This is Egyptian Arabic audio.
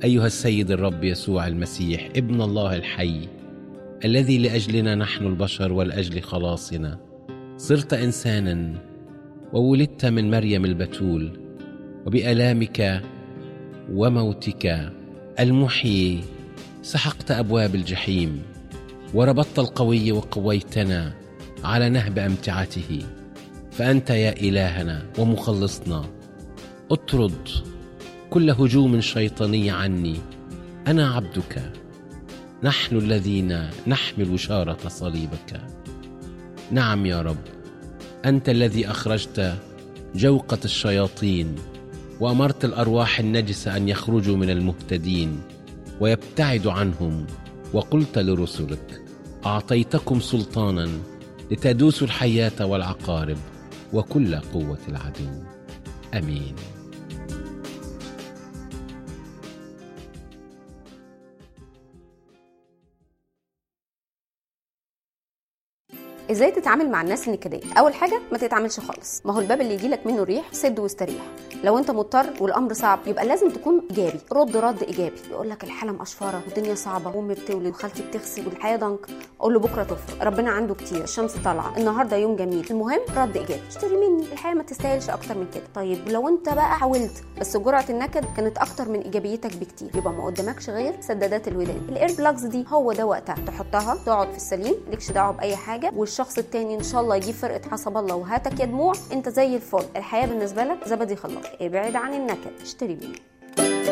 ايها السيد الرب يسوع المسيح ابن الله الحي الذي لاجلنا نحن البشر ولاجل خلاصنا صرت انسانا وولدت من مريم البتول وبالامك وموتك المحيي سحقت ابواب الجحيم وربطت القوي وقويتنا على نهب امتعته فانت يا الهنا ومخلصنا اطرد كل هجوم شيطاني عني انا عبدك نحن الذين نحمل بشاره صليبك نعم يا رب انت الذي اخرجت جوقه الشياطين وامرت الارواح النجسه ان يخرجوا من المهتدين ويبتعدوا عنهم وقلت لرسلك اعطيتكم سلطانا لتدوسوا الحياه والعقارب وكل قوه العدو امين ازاي تتعامل مع الناس النكديه اول حاجه ما تتعاملش خالص ما هو الباب اللي يجي لك منه الريح سد واستريح لو انت مضطر والامر صعب يبقى لازم تكون ايجابي رد رد ايجابي يقول لك الحاله مقشفره والدنيا صعبه وامي بتولد وخالتي بتغسل والحياه ضنك اقول له بكره تفرق ربنا عنده كتير الشمس طالعه النهارده يوم جميل المهم رد ايجابي اشتري مني الحياه ما تستاهلش اكتر من كده طيب لو انت بقى حاولت بس جرعه النكد كانت اكتر من ايجابيتك بكتير يبقى ما قدامكش غير سدادات الودان الاير بلاجز دي هو ده وقتها تحطها تقعد في السليم مالكش دعوه باي حاجه والشخص التاني ان شاء الله يجيب فرقه حسب الله وهاتك يا دموع انت زي الفل الحياه بالنسبه لك زبدي خلاص ابعد عن النكد اشتري مني